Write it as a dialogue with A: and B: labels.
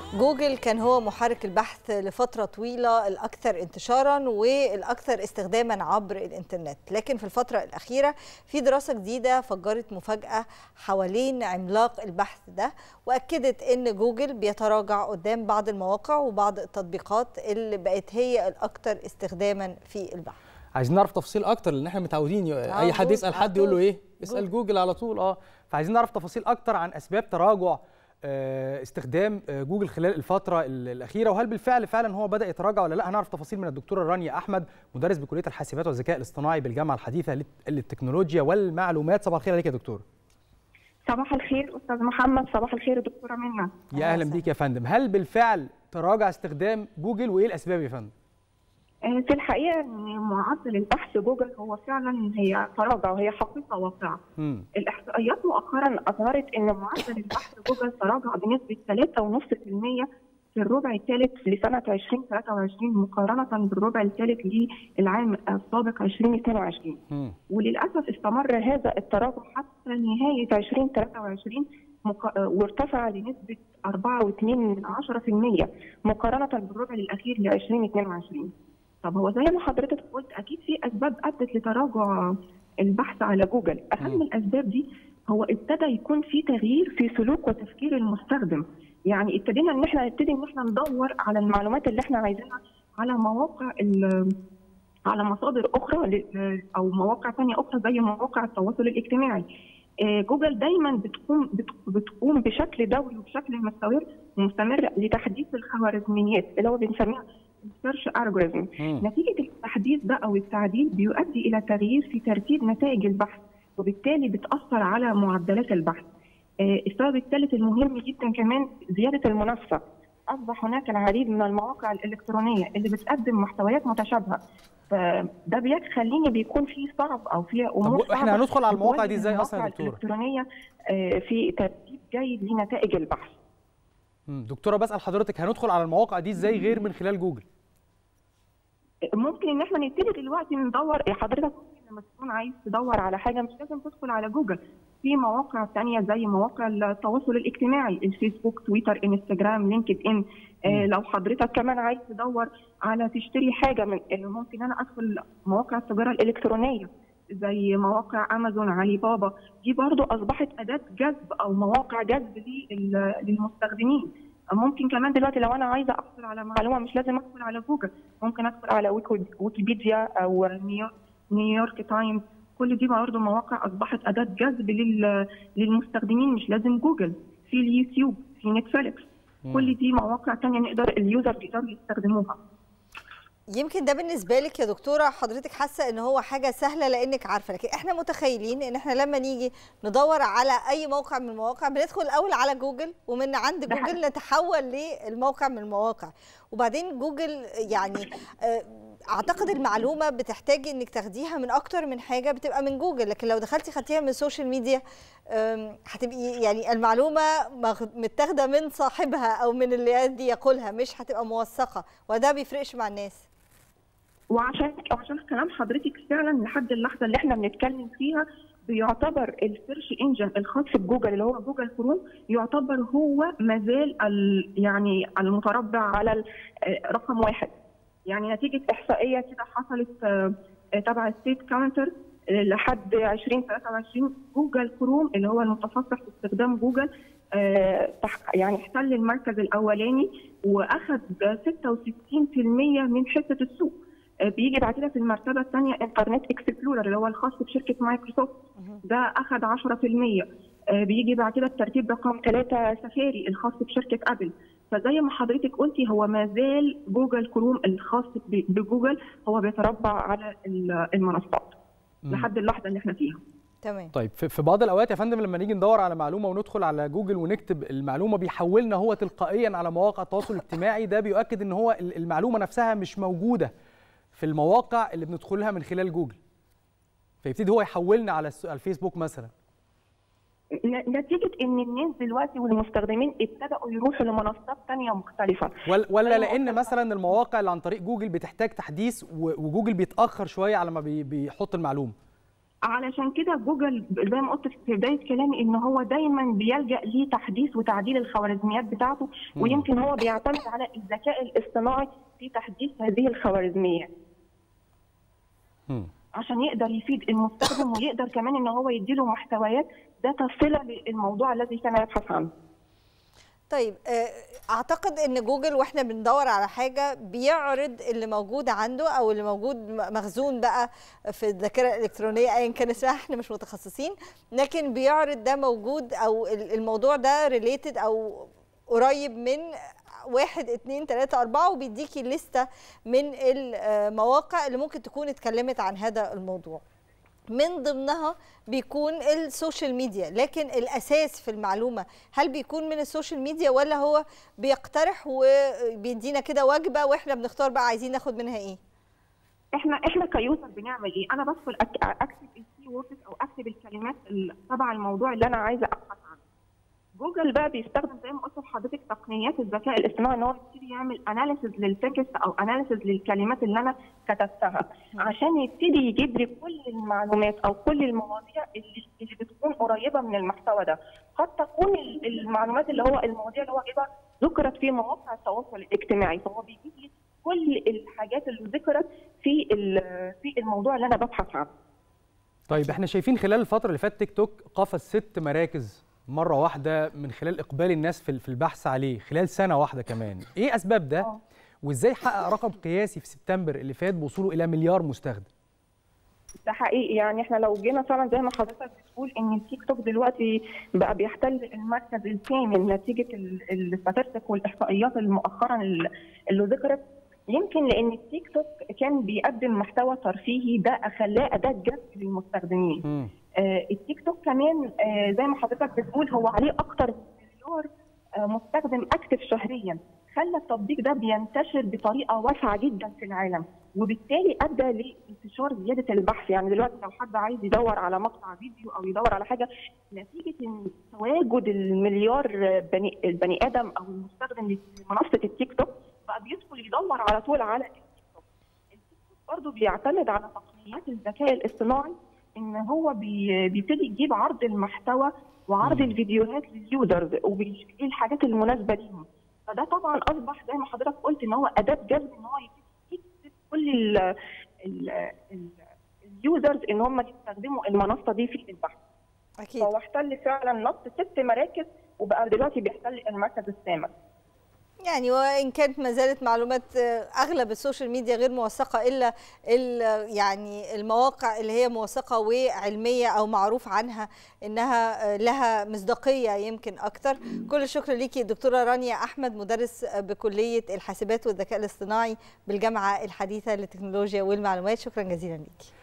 A: جوجل كان هو محرك البحث لفترة طويلة الأكثر انتشارا والأكثر استخداما عبر الإنترنت لكن في الفترة الأخيرة في دراسة جديدة فجرت مفاجأة حوالين عملاق البحث ده وأكدت أن جوجل بيتراجع قدام بعض المواقع وبعض التطبيقات اللي بقت هي الأكثر استخداما في البحث
B: عايزين نعرف تفاصيل اكتر لان احنا متعودين ي-
A: آه،
B: اي حد
A: جوجل
B: يسال
A: على
B: حد يقول له
A: طول.
B: ايه اسال جوجل على طول اه فعايزين نعرف تفاصيل اكتر عن اسباب تراجع آه، استخدام آه، جوجل خلال الفتره ال- الاخيره وهل بالفعل فعلا هو بدا يتراجع ولا لا هنعرف تفاصيل من الدكتوره رانيا احمد مدرس بكليه الحاسبات والذكاء الاصطناعي بالجامعه الحديثه للت- للتكنولوجيا والمعلومات صباح الخير عليك يا دكتور
C: صباح الخير استاذ محمد صباح الخير دكتوره منى
B: يا اهلا بيك يا فندم هل بالفعل تراجع استخدام جوجل وايه الاسباب يا فندم
C: آه، في الحقيقه ان معدل البحث جوجل هو فعلا هي تراجع وهي حقيقه واقعه
B: امم
C: الاحصائيات مؤخرا اظهرت ان معدل البحث جوجل تراجع بنسبه 3.5% في الربع الثالث لسنه 2023 مقارنه بالربع الثالث للعام السابق 2022
B: امم
C: وللاسف استمر هذا التراجع حتى نهايه 2023 مق... وارتفع لنسبه 4.2% مقارنه بالربع الاخير ل 2022 طب هو زي ما حضرتك قلت اكيد في اسباب ادت لتراجع البحث على جوجل اهم
B: مم.
C: الاسباب دي هو ابتدى يكون في تغيير في سلوك وتفكير المستخدم يعني ابتدينا ان احنا نبتدي ان احنا ندور على المعلومات اللي احنا عايزينها على مواقع ال- على مصادر اخرى ل- او مواقع ثانيه اخرى زي مواقع التواصل الاجتماعي آه، جوجل دايما بتقوم بت- بتقوم بشكل دوري وبشكل مستمر مستمر لتحديث الخوارزميات اللي هو بنسميها السيرش الجوريزم
B: مم.
C: نتيجه التحديث ده او التعديل بيؤدي الى تغيير في ترتيب نتائج البحث وبالتالي بتاثر على معدلات البحث آه، السبب الثالث المهم جدا كمان زياده المنافسه اصبح هناك العديد من المواقع الالكترونيه اللي بتقدم محتويات متشابهه فده بيخليني بيكون في صعب او في امور
B: طب احنا
C: صعبة
B: هندخل على المواقع دي
C: بتواجه
B: ازاي اصلا يا
C: المواقع
B: دكتوره
C: الالكترونيه آه، في ترتيب جيد لنتائج البحث
B: مم. دكتوره بسال حضرتك هندخل على المواقع دي ازاي غير من خلال جوجل
C: ممكن ان احنا نبتدي دلوقتي ندور إيه حضرتك ممكن لما تكون عايز تدور على حاجه مش لازم تدخل على جوجل في مواقع تانية زي مواقع التواصل الاجتماعي الفيسبوك تويتر انستجرام لينكد ان آه لو حضرتك كمان عايز تدور على تشتري حاجه من آه، ممكن انا ادخل مواقع التجاره الالكترونيه زي مواقع امازون علي بابا دي برضو اصبحت اداه جذب او مواقع جذب لل- للمستخدمين ممكن كمان دلوقتي لو انا عايزه احصل على معلومه مش لازم ادخل على جوجل ممكن ادخل على ويكو- ويكيبيديا او نيو- نيويورك تايمز كل دي برضه مواقع اصبحت اداه جذب لل- للمستخدمين مش لازم جوجل في اليوتيوب في نتفليكس كل دي مواقع تانية نقدر اليوزر يقدروا يستخدموها
A: يمكن ده بالنسبه لك يا دكتوره حضرتك حاسه ان هو حاجه سهله لانك عارفه لكن احنا متخيلين ان احنا لما نيجي ندور على اي موقع من المواقع بندخل الاول على جوجل ومن عند
C: ده
A: جوجل نتحول للموقع من المواقع وبعدين جوجل يعني آه، اعتقد المعلومه بتحتاج انك تاخديها من اكتر من حاجه بتبقى من جوجل لكن لو دخلتي خدتيها من السوشيال ميديا آم، هتبقي يعني المعلومه ماخد- متاخده من صاحبها او من اللي يدي يقولها مش هتبقى موثقه وده بيفرقش مع الناس
C: وعشان عشان كلام حضرتك فعلا لحد اللحظه اللي احنا بنتكلم فيها بيعتبر السيرش انجن الخاص بجوجل اللي هو جوجل كروم يعتبر هو مازال ال- يعني المتربع على ال- آه، رقم واحد يعني نتيجه احصائيه كده حصلت آه، آه، تبع ستيت كاونتر لحد 2023 جوجل كروم اللي هو المتصفح في استخدام جوجل آه، تح- يعني احتل المركز الاولاني واخذ 66% من حصه السوق آه، بيجي بعد كده في المرتبه الثانيه انترنت اكسبلورر اللي هو الخاص بشركه مايكروسوفت ده اخذ 10% آه، بيجي بعد كده الترتيب رقم ثلاثة سفاري الخاص بشركه ابل فزي ما حضرتك قلتي هو ما زال جوجل كروم الخاص ب- بجوجل هو بيتربع على ال- المنصات
B: مم.
C: لحد اللحظه اللي احنا فيها
A: تمام
B: طيب في في بعض الاوقات يا فندم لما نيجي ندور على معلومه وندخل على جوجل ونكتب المعلومه بيحولنا هو تلقائيا على مواقع التواصل الاجتماعي ده بيؤكد ان هو ال- المعلومه نفسها مش موجوده في المواقع اللي بندخلها من خلال جوجل فيبتدي هو يحولنا على الس- على الفيسبوك مثلا
C: ن- نتيجه ان الناس دلوقتي والمستخدمين ابتدأوا يروحوا لمنصات تانية مختلفه
B: ولا ولا
C: أيوة،
B: لان
C: أصلاً.
B: مثلا المواقع اللي عن طريق جوجل بتحتاج تحديث و- وجوجل بيتاخر شويه على ما بي- بيحط المعلومه
C: علشان كده جوجل زي ما قلت في بدايه كلامي ان هو دايما بيلجا لتحديث وتعديل الخوارزميات بتاعته ويمكن هو بيعتمد على الذكاء الاصطناعي في تحديث هذه الخوارزميات
B: مم.
C: عشان يقدر يفيد المستخدم ويقدر كمان ان هو يديله محتويات ذات صله للموضوع الذي كان يبحث عنه
A: طيب آه، اعتقد ان جوجل واحنا بندور على حاجه بيعرض اللي موجود عنده او اللي موجود م- مخزون بقى في الذاكره الالكترونيه ايا كان اسمها احنا مش متخصصين لكن بيعرض ده موجود او ال- الموضوع ده ريليتد او قريب من واحد اتنين تلاتة أربعة وبيديكي لستة من المواقع اللي ممكن تكون اتكلمت عن هذا الموضوع من ضمنها بيكون السوشيال ميديا لكن الاساس في المعلومه هل بيكون من السوشيال ميديا ولا هو بيقترح وبيدينا كده وجبه واحنا بنختار بقى عايزين ناخد منها ايه
C: احنا احنا كيوزر بنعمل ايه؟ انا بدخل أك- اكتب الكي ووردز او اكتب الكلمات ال- تبع الموضوع اللي انا عايزه ابحث عنه. جوجل بقى بيستخدم زي ما قلت لحضرتك تقنيات الذكاء الاصطناعي ان هو يبتدي يعمل اناليسز للتكست او اناليسز للكلمات اللي انا كتبتها عشان يبتدي يجيب لي كل المعلومات او كل المواضيع اللي, اللي بتكون قريبه من المحتوى ده. قد تكون ال- المعلومات اللي هو المواضيع اللي هو جايبها ذكرت في مواقع التواصل الاجتماعي فهو بيجيب لي كل الحاجات اللي ذكرت في ال- في الموضوع اللي انا ببحث عنه.
B: طيب احنا شايفين خلال الفتره اللي فاتت تيك توك قفز ست مراكز مره واحده من خلال اقبال الناس في في البحث عليه خلال سنه واحده كمان ايه اسباب ده
C: آه.
B: وازاي حقق رقم قياسي في سبتمبر اللي فات بوصوله الى مليار مستخدم
C: ده حقيقي يعني احنا لو جينا فعلا زي ما حضرتك بتقول ان التيك توك دلوقتي بقى بيحتل المركز الثامن نتيجه الاستاتستيك والاحصائيات المؤخرا اللي اللي ذكرت يمكن لان التيك توك كان بيقدم محتوى ترفيهي ده خلاه اداه جذب للمستخدمين.
B: مم.
C: آه، التيك توك كمان آه، زي ما حضرتك بتقول هو عليه اكتر من مليار آه، مستخدم اكتف شهريا خلى التطبيق ده بينتشر بطريقه واسعه جدا في العالم وبالتالي ادى لانتشار زياده البحث يعني دلوقتي لو حد عايز يدور على مقطع فيديو او يدور على حاجه نتيجه ان تواجد المليار بني, البني ادم او المستخدم لمنصه التيك توك بقى بيدخل يدور على طول على التيك توك التيك توك برضه بيعتمد على تقنيات الذكاء الاصطناعي ان هو بي- بيبتدي يجيب عرض المحتوى وعرض
B: مم.
C: الفيديوهات لليوزرز وبيشوف ايه الحاجات المناسبه ليهم فده طبعا اصبح زي ما حضرتك قلت ان هو اداه جذب ان هو يبتدي يجذب كل ال ال ال اليوزرز ان هم يستخدموا المنصه دي في البحث
A: اكيد
C: فهو احتل فعلا نص ست مراكز وبقى دلوقتي بيحتل المركز الثامن
A: يعني وان كانت ما زالت معلومات آه، اغلب السوشيال ميديا غير موثقه الا ال- يعني المواقع اللي هي موثقه وعلميه او معروف عنها انها آه، لها مصداقيه يمكن اكتر كل الشكر ليكي دكتوره رانيا احمد مدرس آه، بكليه الحاسبات والذكاء الاصطناعي بالجامعه الحديثه للتكنولوجيا والمعلومات شكرا جزيلا ليكي